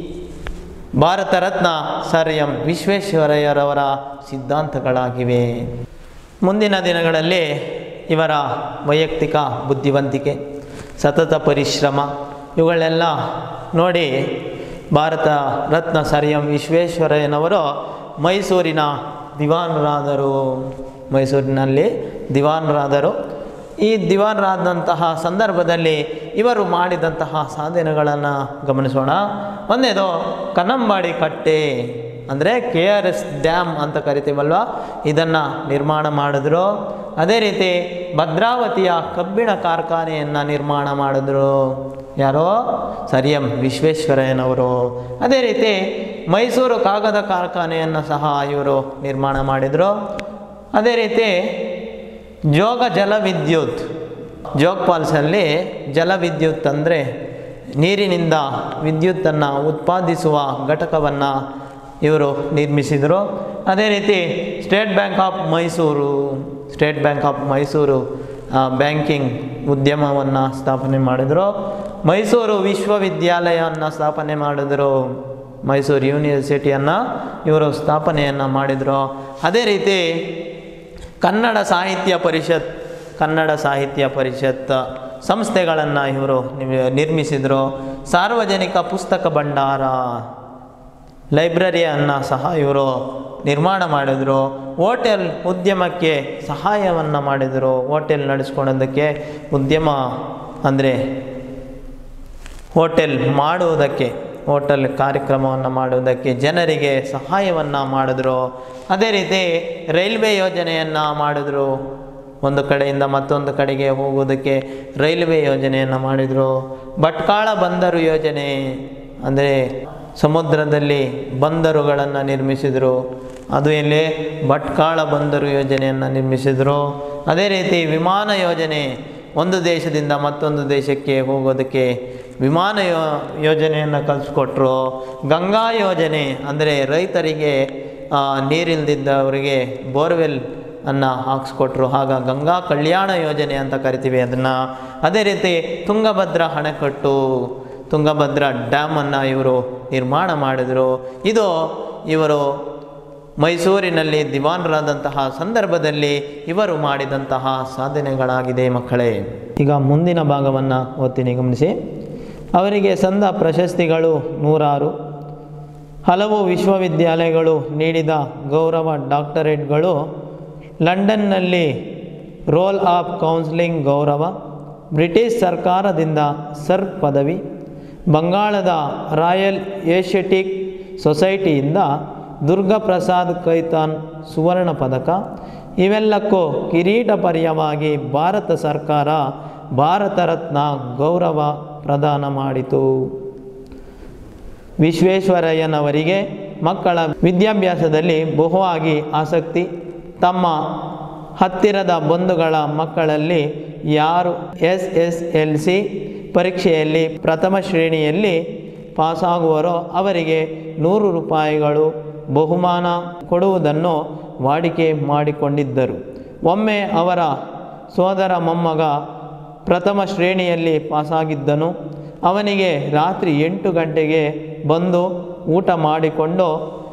ಭಾರತ ರತ್ನ ಸರ್ ಎಂ ವಿಶ್ವೇಶ್ವರಯ್ಯರವರ ಸಿದ್ಧಾಂತಗಳಾಗಿವೆ ಮುಂದಿನ ದಿನಗಳಲ್ಲಿ ಇವರ ವೈಯಕ್ತಿಕ ಬುದ್ಧಿವಂತಿಕೆ ಸತತ ಪರಿಶ್ರಮ ಇವುಗಳೆಲ್ಲ ನೋಡಿ ಭಾರತ ರತ್ನ ಸರ್ ಎಂ ವಿಶ್ವೇಶ್ವರಯ್ಯನವರು ಮೈಸೂರಿನ ದಿವಾನರಾದರು ಮೈಸೂರಿನಲ್ಲಿ ದಿವಾನರಾದರು ಈ ದಿವಾನರಾದಂತಹ ಸಂದರ್ಭದಲ್ಲಿ ಇವರು ಮಾಡಿದಂತಹ ಸಾಧನೆಗಳನ್ನು ಗಮನಿಸೋಣ ಒಂದೇದು ಕನ್ನಂಬಾಡಿ ಕಟ್ಟೆ ಅಂದರೆ ಕೆ ಆರ್ ಎಸ್ ಡ್ಯಾಮ್ ಅಂತ ಕರಿತೀವಲ್ವ ಇದನ್ನು ನಿರ್ಮಾಣ ಮಾಡಿದ್ರು ಅದೇ ರೀತಿ ಭದ್ರಾವತಿಯ ಕಬ್ಬಿಣ ಕಾರ್ಖಾನೆಯನ್ನು ನಿರ್ಮಾಣ ಮಾಡಿದ್ರು ಯಾರೋ ಸರ್ ಎಂ ವಿಶ್ವೇಶ್ವರಯ್ಯನವರು ಅದೇ ರೀತಿ ಮೈಸೂರು ಕಾಗದ ಕಾರ್ಖಾನೆಯನ್ನು ಸಹ ಇವರು ನಿರ್ಮಾಣ ಮಾಡಿದರು ಅದೇ ರೀತಿ ಜೋಗ ಜಲವಿದ್ಯುತ್ ಜೋಗ್ ಫಾಲ್ಸಲ್ಲಿ ಜಲವಿದ್ಯುತ್ ಅಂದರೆ ನೀರಿನಿಂದ ವಿದ್ಯುತ್ತನ್ನು ಉತ್ಪಾದಿಸುವ ಘಟಕವನ್ನು ಇವರು ನಿರ್ಮಿಸಿದರು ಅದೇ ರೀತಿ state bank of Mysuru state bank of Mysuru banking ಉದ್ಯಮವನ್ನು ಸ್ಥಾಪನೆ ಮಾಡಿದರು ಮೈಸೂರು ವಿಶ್ವವಿದ್ಯಾಲಯವನ್ನು ಸ್ಥಾಪನೆ ಮಾಡಿದರು ಮೈಸೂರು ಯೂನಿವರ್ಸಿಟಿಯನ್ನು ಇವರು ಸ್ಥಾಪನೆಯನ್ನು ಮಾಡಿದರು ಅದೇ ರೀತಿ ಕನ್ನಡ ಸಾಹಿತ್ಯ ಪರಿಷತ್ ಕನ್ನಡ ಸಾಹಿತ್ಯ ಪರಿಷತ್ ಸಂಸ್ಥೆಗಳನ್ನು ಇವರು ನಿರ್ಮಿಸಿದರು ಸಾರ್ವಜನಿಕ ಪುಸ್ತಕ ಭಂಡಾರ ಲೈಬ್ರರಿಯನ್ನು ಸಹ ಇವರು ನಿರ್ಮಾಣ ಮಾಡಿದರು ಹೋಟೆಲ್ ಉದ್ಯಮಕ್ಕೆ ಸಹಾಯವನ್ನು ಮಾಡಿದರು ಹೋಟೆಲ್ ನಡೆಸ್ಕೊಳ್ಳೋದಕ್ಕೆ ಉದ್ಯಮ ಅಂದರೆ ಹೋಟೆಲ್ ಮಾಡುವುದಕ್ಕೆ ಹೋಟೆಲ್ ಕಾರ್ಯಕ್ರಮವನ್ನು ಮಾಡುವುದಕ್ಕೆ ಜನರಿಗೆ ಸಹಾಯವನ್ನು ಮಾಡಿದ್ರು ಅದೇ ರೀತಿ ರೈಲ್ವೆ ಯೋಜನೆಯನ್ನು ಮಾಡಿದ್ರು ಒಂದು ಕಡೆಯಿಂದ ಮತ್ತೊಂದು ಕಡೆಗೆ ಹೋಗೋದಕ್ಕೆ ರೈಲ್ವೆ ಯೋಜನೆಯನ್ನು ಮಾಡಿದರು ಭಟ್ಕಾಳ ಬಂದರು ಯೋಜನೆ ಅಂದರೆ ಸಮುದ್ರದಲ್ಲಿ ಬಂದರುಗಳನ್ನು ನಿರ್ಮಿಸಿದರು ಅದು ಎಲ್ಲಿ ಭಟ್ಕಾಳ ಬಂದರು ಯೋಜನೆಯನ್ನು ನಿರ್ಮಿಸಿದರು ಅದೇ ರೀತಿ ವಿಮಾನ ಯೋಜನೆ ಒಂದು ದೇಶದಿಂದ ಮತ್ತೊಂದು ದೇಶಕ್ಕೆ ಹೋಗೋದಕ್ಕೆ ವಿಮಾನ ಯೋ ಯೋಜನೆಯನ್ನು ಕಲಿಸ್ಕೊಟ್ರು ಗಂಗಾ ಯೋಜನೆ ಅಂದರೆ ರೈತರಿಗೆ ಆ, ನೀರಿಲ್ದಿದ್ದವರಿಗೆ ಬೋರ್ವೆಲ್ ಅನ್ನು ಹಾಕ್ಸ್ಕೊಟ್ರು ಆಗ ಗಂಗಾ ಕಲ್ಯಾಣ ಯೋಜನೆ ಅಂತ ಕರಿತೀವಿ ಅದನ್ನು ಅದೇ ರೀತಿ ತುಂಗಭದ್ರಾ ಅಣೆಕಟ್ಟು ತುಂಗಭದ್ರಾ ಡ್ಯಾಮನ್ನು ಇವರು ನಿರ್ಮಾಣ ಮಾಡಿದರು ಇದು ಇವರು ಮೈಸೂರಿನಲ್ಲಿ ದಿವಾನರಾದಂತಹ ಸಂದರ್ಭದಲ್ಲಿ ಇವರು ಮಾಡಿದಂತಹ ಸಾಧನೆಗಳಾಗಿದೆ ಮಕ್ಕಳೇ ಈಗ ಮುಂದಿನ ಭಾಗವನ್ನು ಓದ್ತೀನಿ ಗಮನಿಸಿ ಅವರಿಗೆ ಸಂದ ಪ್ರಶಸ್ತಿಗಳು ನೂರಾರು ಹಲವು ವಿಶ್ವವಿದ್ಯಾಲಯಗಳು ನೀಡಿದ ಗೌರವ ಡಾಕ್ಟರೇಟ್ಗಳು ಲಂಡನ್ನಲ್ಲಿ ರೋಲ್ ಆಫ್ ಕೌನ್ಸಿಲಿಂಗ್ ಗೌರವ ಬ್ರಿಟಿಷ್ ಸರ್ಕಾರದಿಂದ ಸರ್ ಪದವಿ ಬಂಗಾಳದ ರಾಯಲ್ ಏಷ್ಯಟಿಕ್ ಸೊಸೈಟಿಯಿಂದ ದುರ್ಗಪ್ರಸಾದ್ ಕೈತಾನ್ ಸುವರ್ಣ ಪದಕ ಇವೆಲ್ಲಕ್ಕೂ ಕಿರೀಟಪರ್ಯವಾಗಿ ಭಾರತ ಸರ್ಕಾರ ಭಾರತ ರತ್ನ ಗೌರವ ಪ್ರದಾನ ಮಾಡಿತು ವಿಶ್ವೇಶ್ವರಯ್ಯನವರಿಗೆ ಮಕ್ಕಳ ವಿದ್ಯಾಭ್ಯಾಸದಲ್ಲಿ ಬಹುವಾಗಿ ಆಸಕ್ತಿ ತಮ್ಮ ಹತ್ತಿರದ ಬಂಧುಗಳ ಮಕ್ಕಳಲ್ಲಿ ಯಾರು ಎಸ್ ಎಸ್ ಎಲ್ ಸಿ ಪರೀಕ್ಷೆಯಲ್ಲಿ ಪ್ರಥಮ ಶ್ರೇಣಿಯಲ್ಲಿ ಪಾಸಾಗುವರೋ ಅವರಿಗೆ ನೂರು ರೂಪಾಯಿಗಳು ಬಹುಮಾನ ಕೊಡುವುದನ್ನು ವಾಡಿಕೆ ಮಾಡಿಕೊಂಡಿದ್ದರು ಒಮ್ಮೆ ಅವರ ಸೋದರ ಮೊಮ್ಮಗ ಪ್ರಥಮ ಶ್ರೇಣಿಯಲ್ಲಿ ಪಾಸಾಗಿದ್ದನು ಅವನಿಗೆ ರಾತ್ರಿ ಎಂಟು ಗಂಟೆಗೆ ಬಂದು ಊಟ ಮಾಡಿಕೊಂಡು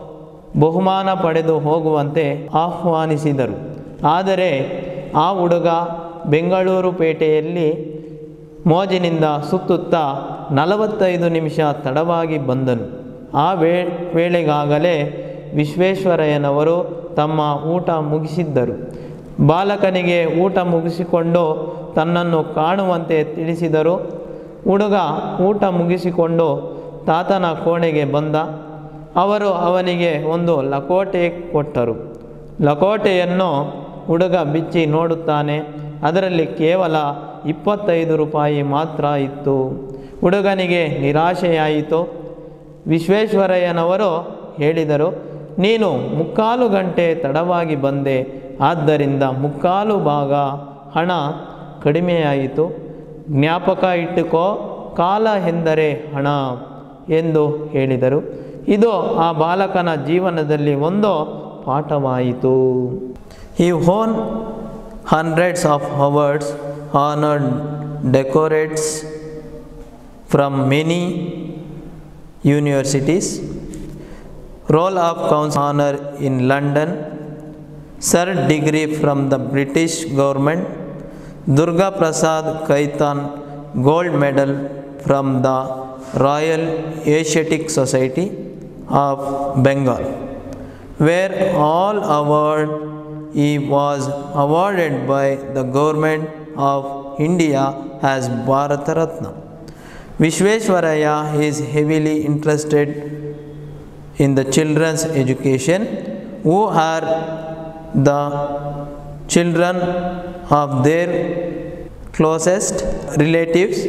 ಬಹುಮಾನ ಪಡೆದು ಹೋಗುವಂತೆ ಆಹ್ವಾನಿಸಿದರು ಆದರೆ ಆ ಹುಡುಗ ಬೆಂಗಳೂರು ಪೇಟೆಯಲ್ಲಿ ಮೋಜಿನಿಂದ ಸುತ್ತುತ್ತಾ ನಲವತ್ತೈದು ನಿಮಿಷ ತಡವಾಗಿ ಬಂದನು ಆ ವೇ ವೇಳೆಗಾಗಲೇ ವಿಶ್ವೇಶ್ವರಯ್ಯನವರು ತಮ್ಮ ಊಟ ಮುಗಿಸಿದ್ದರು ಬಾಲಕನಿಗೆ ಊಟ ಮುಗಿಸಿಕೊಂಡು ತನ್ನನ್ನು ಕಾಣುವಂತೆ ತಿಳಿಸಿದರು ಹುಡುಗ ಊಟ ಮುಗಿಸಿಕೊಂಡು ತಾತನ ಕೋಣೆಗೆ ಬಂದ ಅವರು ಅವನಿಗೆ ಒಂದು ಲಕೋಟೆ ಕೊಟ್ಟರು ಲಕೋಟೆಯನ್ನು ಹುಡುಗ ಬಿಚ್ಚಿ ನೋಡುತ್ತಾನೆ ಅದರಲ್ಲಿ ಕೇವಲ ಇಪ್ಪತ್ತೈದು ರೂಪಾಯಿ ಮಾತ್ರ ಇತ್ತು ಹುಡುಗನಿಗೆ ನಿರಾಶೆಯಾಯಿತು ವಿಶ್ವೇಶ್ವರಯ್ಯನವರು ಹೇಳಿದರು ನೀನು ಮುಕ್ಕಾಲು ಗಂಟೆ ತಡವಾಗಿ ಬಂದೆ ಆದ್ದರಿಂದ ಮುಕ್ಕಾಲು ಭಾಗ ಹಣ ಕಡಿಮೆಯಾಯಿತು ಜ್ಞಾಪಕ ಇಟ್ಟುಕೋ ಕಾಲ ಎಂದರೆ ಹಣ ಎಂದು ಹೇಳಿದರು ಇದು ಆ ಬಾಲಕನ ಜೀವನದಲ್ಲಿ ಒಂದು ಪಾಠವಾಯಿತು ಈ own hundreds of awards honoured decorates from many universities roll of council honour in London sir degree from the British government Durga Prasad Khaitan gold medal from the Royal Asiatic Society of Bengal where all award he was awarded by the government of India as Bharata Ratna. Vishweshwaraya is heavily interested in the children's education who are the children of their closest relatives.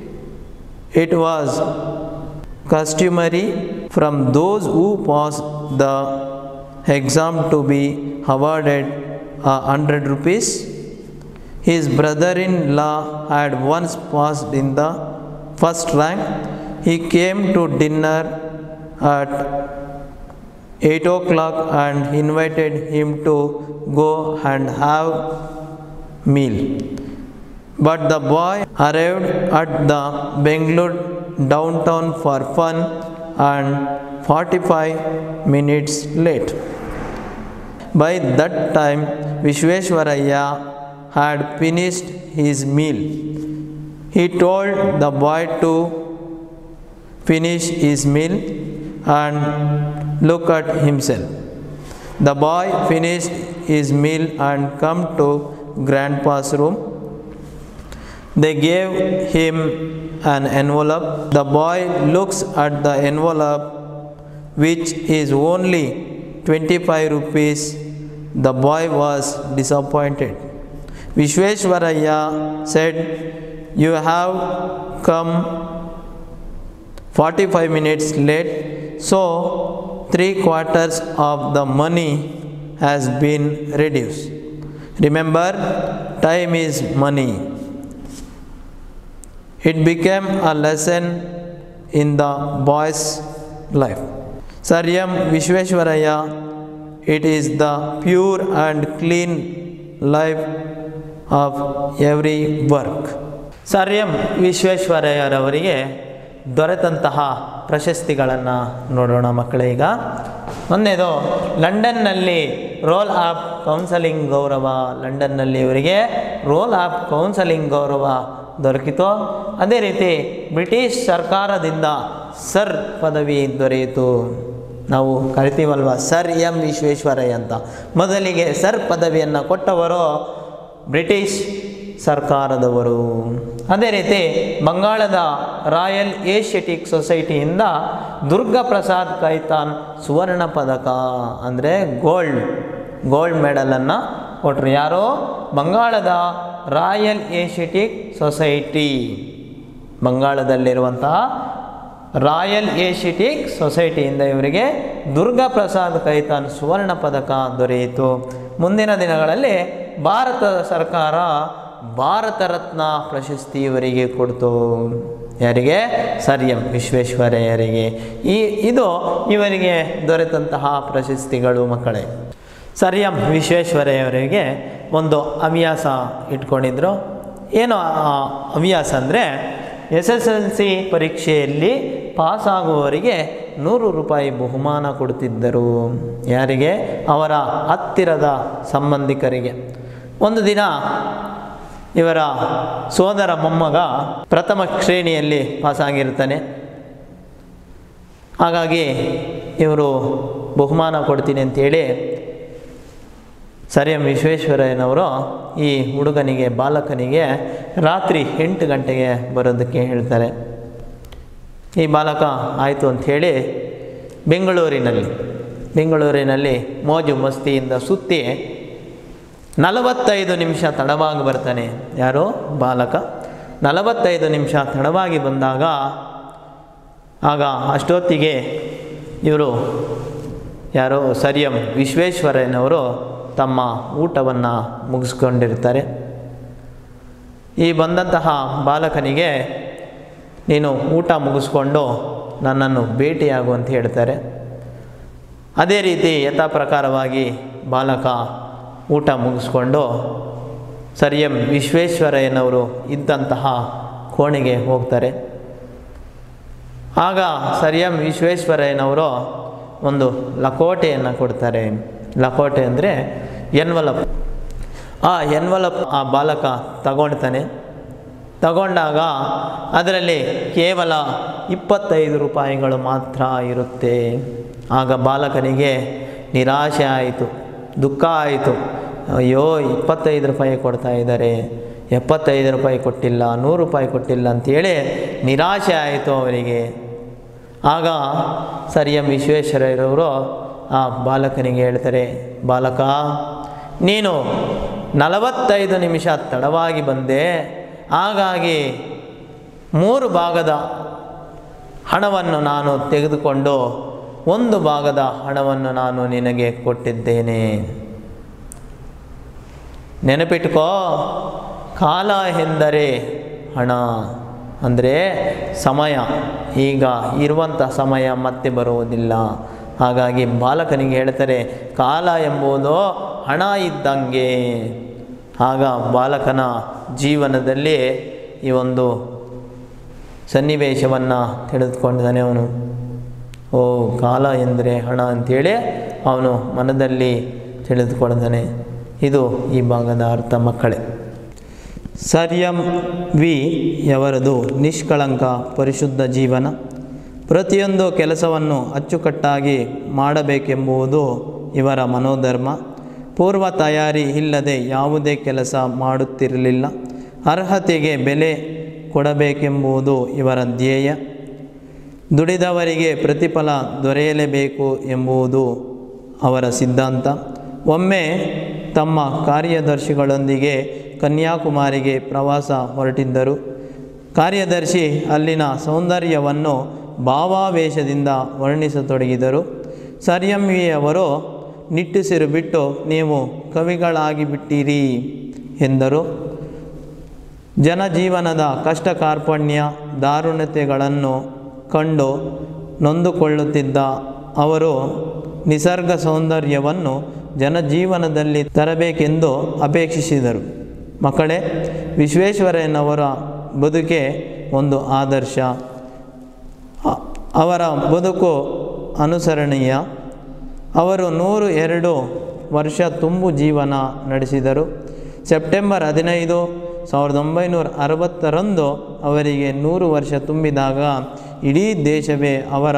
It was customary from those who passed the exam to be awarded a hundred rupees. His brother-in-law had once passed in the first rank. He came to dinner at 8 o'clock and invited him to go and have meal. But the boy arrived at the Bangalore downtown for fun and 45 minutes late. By that time, Vishweshwaraya had finished his meal. He told the boy to finish his meal and look at himself. The boy finished his meal and come to grandpa's room. They gave him an envelope. The boy looks at the envelope, which is only 25 rupees. The boy was disappointed. Vishweshwaraya said, You have come 45 minutes late, so three quarters of the money has been reduced. Remember, time is money. It became a lesson in the boy's life. Saryam Vishweshwaraya, it is the pure and clean life of every work. Sir M ವಿಶ್ವೇಶ್ವರಯ್ಯರವರಿಗೆ ದೊರೆತಂತಹ ಪ್ರಶಸ್ತಿಗಳನ್ನು ನೋಡೋಣ ಮಕ್ಕಳೇ ಈಗ ಒಂದನೇದು ಲಂಡನ್ನಲ್ಲಿ roll of counselling ಗೌರವ ಲಂಡನ್ನಲ್ಲಿ ಇವರಿಗೆ ರೋಲ್ ಆಫ್ ಕೌನ್ಸಲಿಂಗ್ ಗೌರವ ದೊರಕಿತು ಅದೇ ರೀತಿ ಬ್ರಿಟಿಷ್ ಸರ್ಕಾರದಿಂದ ಸರ್ ಪದವಿ ದೊರೆಯಿತು ನಾವು ಕರಿತೀವಲ್ವ ಸರ್ ಎಂ ವಿಶ್ವೇಶ್ವರಯ್ಯ ಅಂತ ಮೊದಲಿಗೆ ಸರ್ ಪದವಿಯನ್ನು ಕೊಟ್ಟವರು ಬ್ರಿಟಿಷ್ ಸರ್ಕಾರದವರು ಅದೇ ರೀತಿ ಬಂಗಾಳದ ರಾಯಲ್ ಏಷ್ಯಟಿಕ್ ಸೊಸೈಟಿಯಿಂದ ದುರ್ಗಾ ಪ್ರಸಾದ್ ಕೈತಾನ್ ಸುವರ್ಣ ಪದಕ ಅಂದರೆ ಗೋಲ್ಡ್ ಗೋಲ್ಡ್ ಮೆಡಲನ್ನು ಕೊಟ್ಟರು ಯಾರು ಬಂಗಾಳದ ರಾಯಲ್ ಏಷ್ಯಟಿಕ್ ಸೊಸೈಟಿ ಬಂಗಾಳದಲ್ಲಿರುವಂತಹ ರಾಯಲ್ ಏಷಿಟಿಕ್ ಸೊಸೈಟಿಯಿಂದ ಇವರಿಗೆ ದುರ್ಗಾ ಪ್ರಸಾದ್ ಕೈತಾನ್ ಸುವರ್ಣ ಪದಕ ದೊರೆಯಿತು ಮುಂದಿನ ದಿನಗಳಲ್ಲಿ ಭಾರತ ಸರ್ಕಾರ ಭಾರತ ರತ್ನ ಪ್ರಶಸ್ತಿ ಇವರಿಗೆ ಕೊಡ್ತು ಯಾರಿಗೆ ಸರ್ ಎಂ ವಿಶ್ವೇಶ್ವರಯ್ಯರಿಗೆ ಈ ಇದು ಇವರಿಗೆ ದೊರೆತಂತಹ ಪ್ರಶಸ್ತಿಗಳು ಮಕ್ಕಳೇ ಸರ್ ಎಂ ವಿಶ್ವೇಶ್ವರಯ್ಯವರಿಗೆ ಒಂದು ಹವ್ಯಾಸ ಇಟ್ಕೊಂಡಿದ್ರು ಏನು ಆ ಹವ್ಯಾಸ ಅಂದರೆ ಎಸ್ ಎಸ್ ಎಲ್ ಸಿ ಪರೀಕ್ಷೆಯಲ್ಲಿ ಪಾಸಾಗುವವರಿಗೆ ನೂರು ರೂಪಾಯಿ ಬಹುಮಾನ ಕೊಡ್ತಿದ್ದರು ಯಾರಿಗೆ ಅವರ ಹತ್ತಿರದ ಸಂಬಂಧಿಕರಿಗೆ ಒಂದು ದಿನ ಇವರ ಸೋದರ ಮೊಮ್ಮಗ ಪ್ರಥಮ ಶ್ರೇಣಿಯಲ್ಲಿ ಪಾಸಾಗಿರ್ತಾನೆ ಹಾಗಾಗಿ ಇವರು ಬಹುಮಾನ ಕೊಡ್ತೀನಿ ಅಂತೇಳಿ ಸರ್ ಎಂ ವಿಶ್ವೇಶ್ವರಯ್ಯನವರು ಈ ಹುಡುಗನಿಗೆ ಬಾಲಕನಿಗೆ ರಾತ್ರಿ ಎಂಟು ಗಂಟೆಗೆ ಬರೋದಕ್ಕೆ ಹೇಳ್ತಾರೆ ಈ ಬಾಲಕ ಆಯಿತು ಅಂಥೇಳಿ ಬೆಂಗಳೂರಿನಲ್ಲಿ ಬೆಂಗಳೂರಿನಲ್ಲಿ ಮೋಜು ಮಸ್ತಿಯಿಂದ ಸುತ್ತಿ ನಲವತ್ತೈದು ನಿಮಿಷ ತಡವಾಗಿ ಬರ್ತಾನೆ ಯಾರು ಬಾಲಕ ನಲವತ್ತೈದು ನಿಮಿಷ ತಡವಾಗಿ ಬಂದಾಗ ಆಗ ಅಷ್ಟೊತ್ತಿಗೆ ಇವರು ಯಾರೋ ಸರ್ ಎಂ ವಿಶ್ವೇಶ್ವರಯ್ಯನವರು ತಮ್ಮ ಊಟವನ್ನು ಮುಗಿಸ್ಕೊಂಡಿರ್ತಾರೆ ಈ ಬಂದಂತಹ ಬಾಲಕನಿಗೆ ನೀನು ಊಟ ಮುಗಿಸ್ಕೊಂಡು ನನ್ನನ್ನು ಭೇಟಿಯಾಗು ಅಂತ ಹೇಳ್ತಾರೆ ಅದೇ ರೀತಿ ಯಥಾ ಪ್ರಕಾರವಾಗಿ ಬಾಲಕ ಊಟ ಮುಗಿಸ್ಕೊಂಡು ಸರ್ ಎಂ ವಿಶ್ವೇಶ್ವರಯ್ಯನವರು ಇದ್ದಂತಹ ಕೋಣೆಗೆ ಹೋಗ್ತಾರೆ ಆಗ ಸರ್ ಎಂ ವಿಶ್ವೇಶ್ವರಯ್ಯನವರು ಒಂದು ಲಕೋಟೆಯನ್ನು ಕೊಡ್ತಾರೆ ಲಕೋಟೆ ಅಂದರೆ ಎನ್ವಲಪ್ ಆ ಎನ್ವಲಪ್ ಆ ಬಾಲಕ ತಗೊಳ್ತಾನೆ ತಗೊಂಡಾಗ ಅದರಲ್ಲಿ ಕೇವಲ ಇಪ್ಪತ್ತೈದು ರೂಪಾಯಿಗಳು ಮಾತ್ರ ಇರುತ್ತೆ ಆಗ ಬಾಲಕನಿಗೆ ನಿರಾಶೆ ಆಯಿತು ದುಃಖ ಆಯಿತು ಅಯ್ಯೋ ಇಪ್ಪತ್ತೈದು ರೂಪಾಯಿ ಕೊಡ್ತಾ ಇದ್ದಾರೆ ಎಪ್ಪತ್ತೈದು ರೂಪಾಯಿ ಕೊಟ್ಟಿಲ್ಲ ನೂರು ರೂಪಾಯಿ ಕೊಟ್ಟಿಲ್ಲ ಅಂಥೇಳಿ ನಿರಾಶೆ ಆಯಿತು ಅವರಿಗೆ ಆಗ ಸರ್ ಎಂ ವಿಶ್ವೇಶ್ವರಯ್ಯರವರು ಆ ಬಾಲಕನಿಗೆ ಹೇಳ್ತಾರೆ ಬಾಲಕ ನೀನು ನಲವತ್ತೈದು ನಿಮಿಷ ತಡವಾಗಿ ಬಂದೆ ಹಾಗಾಗಿ ಮೂರು ಭಾಗದ ಹಣವನ್ನು ನಾನು ತೆಗೆದುಕೊಂಡು ಒಂದು ಭಾಗದ ಹಣವನ್ನು ನಾನು ನಿನಗೆ ಕೊಟ್ಟಿದ್ದೇನೆ ನೆನಪಿಟ್ಕೋ ಕಾಲ ಎಂದರೆ ಹಣ ಅಂದರೆ ಸಮಯ ಈಗ ಇರುವಂಥ ಸಮಯ ಮತ್ತೆ ಬರುವುದಿಲ್ಲ ಹಾಗಾಗಿ ಬಾಲಕನಿಗೆ ಹೇಳ್ತಾರೆ ಕಾಲ ಎಂಬುದು ಹಣ ಇದ್ದಂಗೆ ಆಗ ಬಾಲಕನ ಜೀವನದಲ್ಲಿ ಈ ಒಂದು ಸನ್ನಿವೇಶವನ್ನು ತಿಳಿದುಕೊಂಡಿದ್ದಾನೆ ಅವನು ಓ ಕಾಲ ಎಂದರೆ ಹಣ ಅಂಥೇಳಿ ಅವನು ಮನದಲ್ಲಿ ತಿಳಿದುಕೊಂಡಿದ್ದಾನೆ ಇದು ಈ ಭಾಗದ ಅರ್ಥ ಮಕ್ಕಳೇ ಸರ್ ಎಂ ವಿ ಯವರದು ನಿಷ್ಕಳಂಕ ಪರಿಶುದ್ಧ ಜೀವನ ಪ್ರತಿಯೊಂದು ಕೆಲಸವನ್ನು ಅಚ್ಚುಕಟ್ಟಾಗಿ ಮಾಡಬೇಕೆಂಬುದು ಇವರ ಮನೋಧರ್ಮ ಪೂರ್ವ ತಯಾರಿ ಇಲ್ಲದೆ ಯಾವುದೇ ಕೆಲಸ ಮಾಡುತ್ತಿರಲಿಲ್ಲ ಅರ್ಹತೆಗೆ ಬೆಲೆ ಕೊಡಬೇಕೆಂಬುದು ಇವರ ಧ್ಯೇಯ ದುಡಿದವರಿಗೆ ಪ್ರತಿಫಲ ದೊರೆಯಲೇಬೇಕು ಎಂಬುದು ಅವರ ಸಿದ್ಧಾಂತ ಒಮ್ಮೆ ತಮ್ಮ ಕಾರ್ಯದರ್ಶಿಗಳೊಂದಿಗೆ ಕನ್ಯಾಕುಮಾರಿಗೆ ಪ್ರವಾಸ ಹೊರಟಿದ್ದರು ಕಾರ್ಯದರ್ಶಿ ಅಲ್ಲಿನ ಸೌಂದರ್ಯವನ್ನು ಭಾವಾವೇಶದಿಂದ ವರ್ಣಿಸತೊಡಗಿದರು ಸರ್ಯಂವಿಯವರು ನಿಟ್ಟುಸಿರು ಬಿಟ್ಟು ನೀವು ಕವಿಗಳಾಗಿ ಬಿಟ್ಟಿರಿ ಎಂದರು ಜನಜೀವನದ ಕಷ್ಟ ಕಾರ್ಪಣ್ಯ ದಾರುಣ್ಯತೆಗಳನ್ನು ಕಂಡು ನೊಂದುಕೊಳ್ಳುತ್ತಿದ್ದ ಅವರು ನಿಸರ್ಗ ಸೌಂದರ್ಯವನ್ನು ಜನಜೀವನದಲ್ಲಿ ತರಬೇಕೆಂದು ಅಪೇಕ್ಷಿಸಿದರು ಮಕ್ಕಳೇ ವಿಶ್ವೇಶ್ವರಯ್ಯನವರ ಬದುಕೆ ಒಂದು ಆದರ್ಶ ಅ- ಅವರ ಬದುಕು ಅನುಸರಣೀಯ ಅವರು ನೂರು ಎರಡು ವರ್ಷ ತುಂಬು ಜೀವನ ನಡೆಸಿದರು ಸೆಪ್ಟೆಂಬರ್ ಹದಿನೈದು ಸಾವಿರದ ಒಂಬೈನೂರ ಅರವತ್ತರಂದು ಅವರಿಗೆ ನೂರು ವರ್ಷ ತುಂಬಿದಾಗ ಇಡೀ ದೇಶವೇ ಅವರ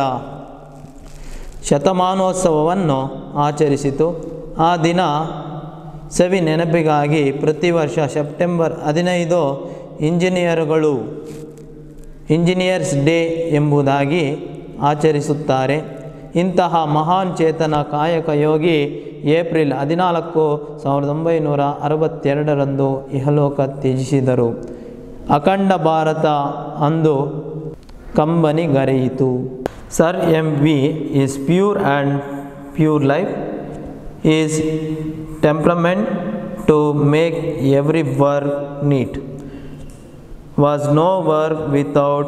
ಶತಮಾನೋತ್ಸವವನ್ನು ಆಚರಿಸಿತು ಆ ದಿನ ಸವಿ ನೆನಪಿಗಾಗಿ ಪ್ರತಿ ವರ್ಷ ಸೆಪ್ಟೆಂಬರ್ ಹದಿನೈದು ಇಂಜಿನಿಯರುಗಳು ಇಂಜಿನಿಯರ್ಸ್ ಡೇ ಎಂಬುದಾಗಿ ಆಚರಿಸುತ್ತಾರೆ ಇಂತಹ ಮಹಾನ್ ಚೇತನ ಕಾಯಕ ಯೋಗಿ ಏಪ್ರಿಲ್ ಹದಿನಾಲ್ಕು ಸಾವಿರದ ಒಂಬೈನೂರ ಅರವತ್ತೆರಡರಂದು ಇಹಲೋಕ ತ್ಯಜಿಸಿದರು ಅಖಂಡ ಭಾರತ ಅಂದು ಕಂಬನಿಗರೆಯಿತು sir M V is pure and pure life is temperament to make every work neat was no work without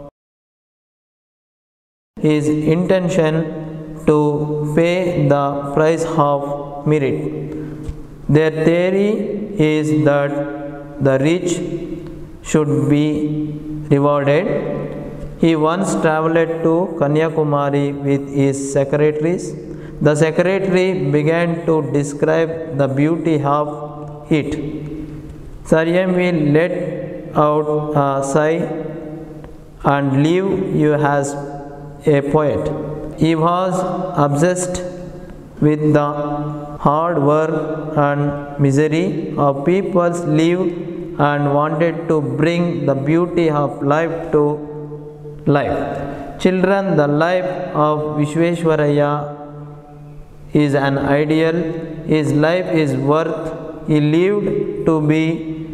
his intention to pay the price of merit. Their theory is that the rich should be rewarded. He once traveled to Kanyakumari with his secretaries. The secretary began to describe the beauty of it. Saryami let out a sigh and leave you as a poet. He was obsessed with the hard work and misery of people's live and wanted to bring the beauty of life to life. Children, the life of Vishweshwaraya is an ideal. His life is worth. He lived to be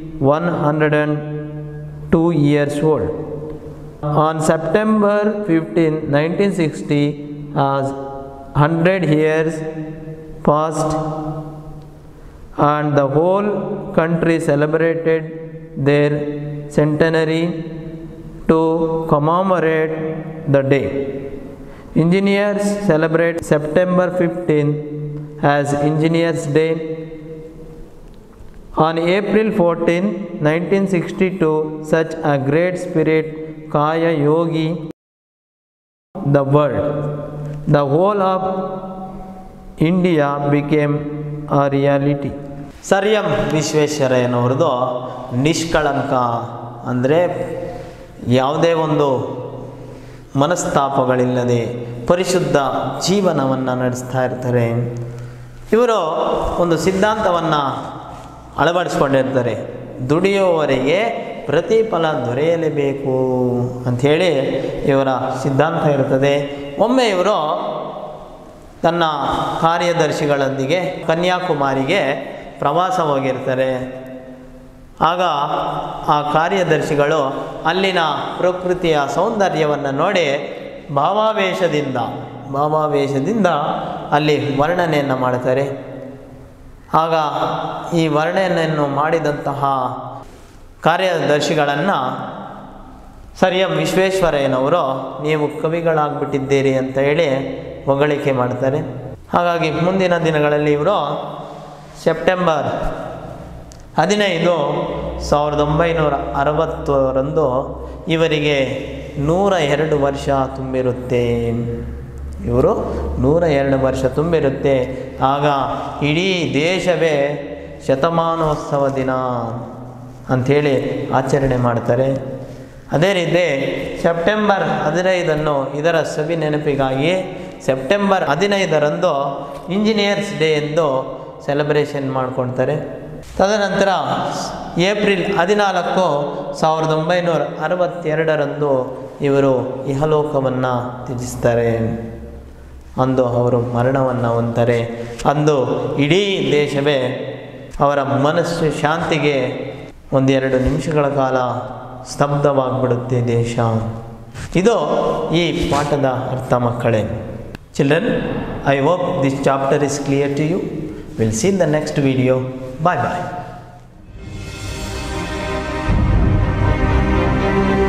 102 years old. On September 15, 1960, as 100 years passed and the whole country celebrated their centenary to commemorate the day. Engineers celebrate September 15 as Engineers Day. On April 14, 1962, such a great spirit, Kaya Yogi, the world. The whole of India became a reality. Sir M ವಿಶ್ವೇಶ್ವರಯ್ಯನವ್ರದ್ದು ನಿಷ್ಕಳಂಕ ಅಂದರೆ ಯಾವುದೇ ಒಂದು ಮನಸ್ತಾಪಗಳಿಲ್ಲದೆ ಪರಿಶುದ್ಧ ಜೀವನವನ್ನು ನಡೆಸ್ತಾ ಇರ್ತಾರೆ ಇವರು ಒಂದು ಸಿದ್ಧಾಂತವನ್ನು ಅಳವಡಿಸ್ಕೊಂಡಿರ್ತಾರೆ ದುಡಿಯುವವರಿಗೆ ಪ್ರತಿಫಲ ದೊರೆಯಲೇಬೇಕು ಅಂಥೇಳಿ ಇವರ ಸಿದ್ಧಾಂತ ಇರ್ತದೆ ಒಮ್ಮೆ ಇವರು ತನ್ನ ಕಾರ್ಯದರ್ಶಿಗಳೊಂದಿಗೆ ಕನ್ಯಾಕುಮಾರಿಗೆ ಪ್ರವಾಸ ಹೋಗಿರ್ತಾರೆ ಆಗ ಆ ಕಾರ್ಯದರ್ಶಿಗಳು ಅಲ್ಲಿನ ಪ್ರಕೃತಿಯ ಸೌಂದರ್ಯವನ್ನು ನೋಡಿ ಭಾವಾವೇಶದಿಂದ ಭಾವಾವೇಶದಿಂದ ಅಲ್ಲಿ ವರ್ಣನೆಯನ್ನು ಮಾಡ್ತಾರೆ ಆಗ ಈ ವರ್ಣನೆಯನ್ನು ಮಾಡಿದಂತಹ ಕಾರ್ಯದರ್ಶಿಗಳನ್ನು ಸರ್ ಎಂ ವಿಶ್ವೇಶ್ವರಯ್ಯನವರು ನೀವು ಕವಿಗಳಾಗ್ಬಿಟ್ಟಿದ್ದೀರಿ ಅಂತ ಹೇಳಿ ಹೊಗಳಿಕೆ ಮಾಡ್ತಾರೆ ಹಾಗಾಗಿ ಮುಂದಿನ ದಿನಗಳಲ್ಲಿ ಇವರು ಸೆಪ್ಟೆಂಬರ್ ಹದಿನೈದು ಸಾವಿರದ ಒಂಬೈನೂರ ಅರವತ್ತರಂದು ಇವರಿಗೆ ನೂರ ಎರಡು ವರ್ಷ ತುಂಬಿರುತ್ತೆ ಇವರು ನೂರ ಎರಡು ವರ್ಷ ತುಂಬಿರುತ್ತೆ ಆಗ ಇಡೀ ದೇಶವೇ ಶತಮಾನೋತ್ಸವ ದಿನ ಅಂಥೇಳಿ ಆಚರಣೆ ಮಾಡ್ತಾರೆ ಅದೇ ರೀತಿ ಸೆಪ್ಟೆಂಬರ್ ಹದಿನೈದನ್ನು ಇದರ ಸವಿ ನೆನಪಿಗಾಗಿ ಸೆಪ್ಟೆಂಬರ್ ಹದಿನೈದರಂದು ಇಂಜಿನಿಯರ್ಸ್ ಡೇ ಎಂದು ಸೆಲೆಬ್ರೇಷನ್ ಮಾಡ್ಕೊಳ್ತಾರೆ ತದನಂತರ ಏಪ್ರಿಲ್ ಹದಿನಾಲ್ಕು ಸಾವಿರದ ಒಂಬೈನೂರ ಅರವತ್ತೆರಡರಂದು ಇವರು ಇಹಲೋಕವನ್ನು ತ್ಯಜಿಸ್ತಾರೆ ಅಂದು ಅವರು ಮರಣವನ್ನು ಹೊಂತಾರೆ ಅಂದು ಇಡೀ ದೇಶವೇ ಅವರ ಮನಸ್ಸು ಶಾಂತಿಗೆ ಒಂದೆರಡು ನಿಮಿಷಗಳ ಕಾಲ ಸ್ತಬ್ಧವಾಗಿಬಿಡುತ್ತೆ ದೇಶ ಇದು ಈ ಪಾಠದ ಅರ್ಥ ಮಕ್ಕಳೇ children I hope this chapter is clear to you will see the next video bye bye